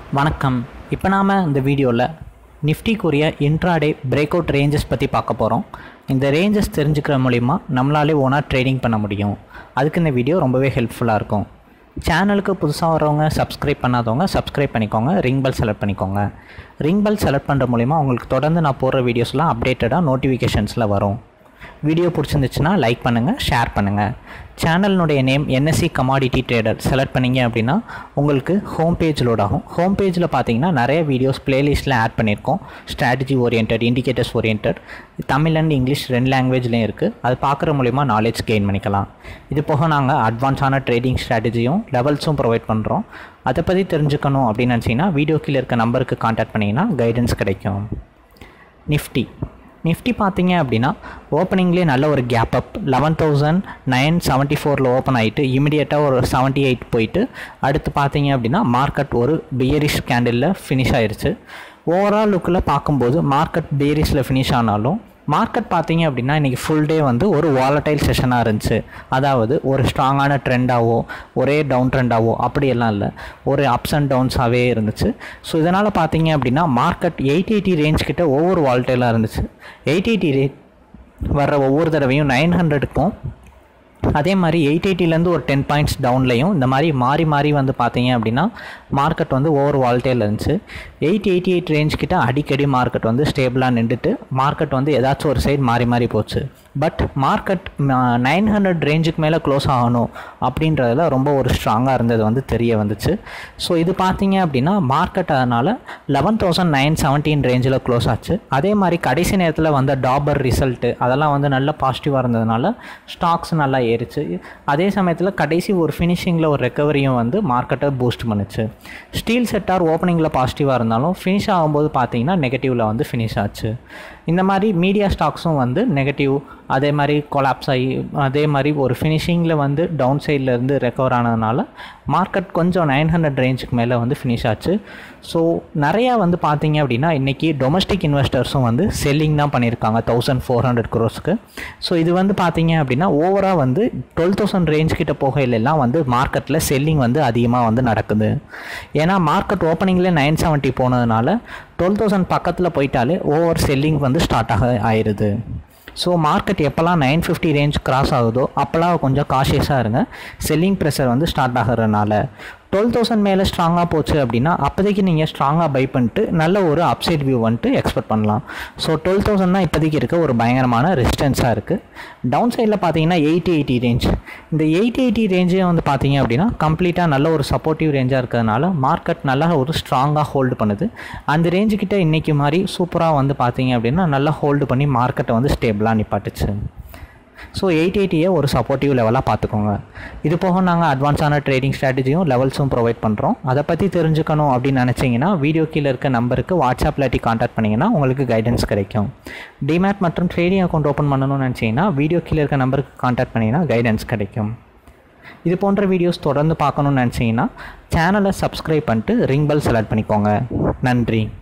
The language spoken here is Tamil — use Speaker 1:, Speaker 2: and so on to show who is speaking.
Speaker 1: வணக்கம் இப்போ நாம் இந்த வீடியோவில் நிஃப்டிக்குரிய இன்ட்ராடே பிரேக் அவுட் ரேஞ்சஸ் பற்றி பார்க்க போகிறோம் இந்த ரேஞ்சஸ் தெரிஞ்சுக்கிற மூலிமா நம்மளாலே ஓனாக ட்ரேடிங் பண்ண முடியும் அதுக்கு இந்த வீடியோ ரொம்பவே ஹெல்ப்ஃபுல்லாக இருக்கும் சேனலுக்கு புதுசாக வரவங்க சப்ஸ்கிரைப் பண்ணாதவங்க சப்ஸ்கிரைப் பண்ணிக்கோங்க ரிங் பெல் செலக்ட் பண்ணிக்கோங்க ரிங் பெல் செலக்ட் பண்ணுற மூலிமா உங்களுக்கு தொடர்ந்து நான் போடுற வீடியோஸ்லாம் அப்டேட்டடாக நோட்டிஃபிகேஷன்ஸில் வரும் வீடியோ பிடிச்சிருந்துச்சுன்னா லைக் பண்ணுங்கள் ஷேர் பண்ணுங்கள் சேனலினுடைய name NSC commodity trader select பண்ணீங்க அப்படின்னா உங்களுக்கு ஹோம் பேஜ் லோட் ஆகும் ஹோம் பேஜில் பார்த்தீங்கன்னா நிறைய வீடியோஸ் பிளேலிஸ்ட்டில் ஆட் பண்ணியிருக்கோம் strategy orient indicators orient Tamil and English ரெண்டு லாங்குவேஜ்லேயும் இருக்குது அது பார்க்குற மூலிமா நாலேஜ் கெயின் பண்ணிக்கலாம் இது போக நாங்கள் அட்வான்ஸான ட்ரேடிங் ஸ்ட்ராட்டஜியும் லெவல்ஸும் ப்ரொவைட் பண்ணுறோம் அதை பற்றி தெரிஞ்சுக்கணும் அப்படின்னு நினச்சிங்கன்னா வீடியோ கீழே இருக்க நம்பருக்கு கான்டாக்ட் பண்ணிங்கன்னா கைடன்ஸ் கிடைக்கும் நிஃப்டி நிஃப்டி பார்த்தீங்க அப்படின்னா ஓப்பனிங்லேயே நல்ல ஒரு gap up eleven thousand nine seventy ஃபோரில் ஓப்பன் ஆகிட்டு இமிடியேட்டாக ஒரு செவன்ட்டி எயிட் போயிட்டு அடுத்து பார்த்தீங்க அப்படின்னா மார்க்கெட் ஒரு பியரிஷ் கேண்டிலில் ஃபினிஷ் ஆயிருச்சு ஓவரால் லுக்கில் பார்க்கும்போது மார்க்கெட் பியரிஷில் ஃபினிஷ் ஆனாலும் மார்க்கெட் பார்த்தீங்க அப்படின்னா இன்றைக்கி ஃபுல் டே வந்து ஒரு வாலடைல் செஷனாக இருந்துச்சு அதாவது ஒரு ஸ்ட்ராங்கான ட்ரெண்டாவோ ஒரே டவுன் ட்ரெண்டாவோ அப்படியெல்லாம் இல்லை ஒரு அப்ஸ் அண்ட் டவுன்ஸாகவே இருந்துச்சு ஸோ இதனால் பார்த்தீங்க அப்படின்னா மார்க்கெட் எயிட் எயிட்டி ரேஞ்ச் கிட்ட ஒவ்வொரு வாலடைலாக இருந்துச்சு எயிட் எயிட்டி ரே வர்ற ஒவ்வொரு தடவையும் நைன் ஹண்ட்ரடுக்கும் அதே மாதிரி எயிட் எயிட்டிலேருந்து ஒரு டென் பாயிண்ட்ஸ் டவுன்லையும் இந்த மாதிரி மாறி மாறி வந்து பார்த்தீங்க அப்படின்னா மார்க்கெட் வந்து ஓவர் வால்டேல இருந்துச்சு எயிட் எயிட்டி எயிட் ரேஞ்ச் கிட்ட அடிக்கடி மார்க்கெட் வந்து ஸ்டேபிளாக நின்றுட்டு மார்க்கெட் வந்து ஏதாச்சும் ஒரு சைடு மாறி மாறி போச்சு பட் மார்க்கெட் நைன் ஹண்ட்ரட் ரேஞ்சுக்கு மேலே க்ளோஸ் ஆகணும் அப்படின்றதுல ரொம்ப ஒரு ஸ்ட்ராங்காக இருந்தது வந்து தெரிய வந்துச்சு ஸோ இது பார்த்தீங்க அப்படின்னா மார்க்கெட் அதனால் லெவன் தௌசண்ட் நைன் செவன்டீன் ரேஞ்சில் க்ளோஸ் ஆச்சு அதே மாதிரி கடைசி நேரத்தில் வந்த டாபர் ரிசல்ட்டு அதெல்லாம் வந்து நல்ல பாசிட்டிவாக இருந்ததுனால ஸ்டாக்ஸ் நல்லா ஏறிச்சு அதே சமயத்தில் கடைசி ஒரு ஃபினிஷிங்கில் ஒரு ரெக்கவரியும் வந்து மார்க்கெட்டை பூஸ்ட் பண்ணுச்சு ஸ்டீல் செட்டார் ஓப்பனிங்கில் பாசிட்டிவாக இருந்தாலும் ஃபினிஷ் ஆகும்போது பார்த்தீங்கன்னா நெகட்டிவில் வந்து ஃபினிஷ் ஆச்சு இந்த மாதிரி மீடியா ஸ்டாக்ஸும் வந்து நெகட்டிவ் அதே மாதிரி கொலாப்ஸ் ஆகி அதே மாதிரி ஒரு ஃபினிஷிங்கில் வந்து டவுன் சைடில் இருந்து ரெக்கவர் ஆனதுனால மார்க்கெட் கொஞ்சம் நைன் ஹண்ட்ரட் ரேஞ்சுக்கு மேலே வந்து ஃபினிஷ் ஆச்சு ஸோ நிறையா வந்து பார்த்தீங்க அப்படின்னா இன்றைக்கி டொமஸ்டிக் இன்வெஸ்டர்ஸும் வந்து செல்லிங் தான் பண்ணியிருக்காங்க தௌசண்ட் ஃபோர் ஹண்ட்ரட் க்ரோஸ்க்கு ஸோ இது வந்து பார்த்தீங்க அப்படின்னா ஓவராக வந்து டுவெல் தௌசண்ட் ரேஞ்ச் கிட்ட போகையிலெல்லாம் வந்து மார்க்கெட்டில் செல்லிங் வந்து அதிகமாக வந்து நடக்குது ஏன்னா மார்க்கெட் ஓப்பனிங்கில் நைன் செவன்ட்டி போனதுனால டுவெல் தௌசண்ட் பக்கத்தில் போயிட்டாலே ஓவர் செல்லிங் வந்து ஸ்டார்ட் ஆக ஆயிடுது ஸோ மார்க்கெட் எப்போல்லாம் நைன் ஃபிஃப்டி ரேஞ்ச் கிராஸ் ஆகுதோ அப்போல்லாம் கொஞ்சம் காஷியஸாக இருங்க செல்லிங் ப்ரெஷர் வந்து ஸ்டார்ட் ஆகிறதுனால டுவெல் தௌசண்ட் மேலே ஸ்ட்ராங்காக போச்சு அப்படின்னா அப்போதைக்கு நீங்கள் ஸ்ட்ராங்காக பை பண்ணிட்டு நல்ல ஒரு அப்சைட் வியூ வந்துட்டு எக்ஸ்பெக்ட் பண்ணலாம் ஸோ டுவெல் தௌசண்ட் தான் இப்போதைக்கு இருக்க ஒரு பயங்கரமான ரெசிஸ்டன்ஸாக இருக்குது டவுன் சைடில் பார்த்தீங்கன்னா எயிட்டி எயிட்டி ரேஞ்ச் இந்த எயிட்டி எயிட்டி ரேஞ்சே வந்து பார்த்தீங்க அப்படின்னா கம்ப்ளீட்டாக நல்ல ஒரு சப்போர்ட்டிவ் ரேஞ்சாக இருக்கிறதுனால மார்க்கெட் நல்லா ஒரு ஸ்ட்ராங்காக ஹோல்டு பண்ணுது அந்த ரேஞ்சுக்கிட்ட இன்றைக்கி மாதிரி சூப்பராக வந்து பார்த்தீங்க அப்படின்னா நல்லா ஹோல்டு பண்ணி மார்க்கெட்டை வந்து ஸ்டேபிளாக நிப்பாட்டுச்சு ஸோ எயிட் எயிட்டியை ஒரு சப்போர்ட்டிவ் லெவலாக பார்த்துக்கோங்க இது போக நாங்கள் அட்வான்ஸான ட்ரேடிங் ஸ்ட்ராட்டஜியும் லெவல்ஸும் ப்ரொவைட் பண்ணுறோம் அதை பற்றி தெரிஞ்சுக்கணும் அப்படின்னு நினச்சிங்கன்னா வீடியோ கீழே இருக்க நம்பருக்கு வாட்ஸ்அப் இல்லாட்டி கான்டாக்ட் பண்ணிங்கன்னா உங்களுக்கு கைடன்ஸ் கிடைக்கும் டிமேட் மற்றும் ட்ரேடிங் அக்கௌண்ட் ஓப்பன் பண்ணணும்னு நினச்சிங்கன்னா வீடியோ கீழே இருக்க நம்பருக்கு கான்டாக்ட் பண்ணிங்கன்னா கைடன்ஸ் கிடைக்கும் இது போன்ற வீடியோஸ் தொடர்ந்து பார்க்கணுன்னு நினச்சிங்கன்னா சேனலை சப்ஸ்கிரைப் பண்ணிட்டு ரிங் பெல் செலக்ட் பண்ணிக்கோங்க நன்றி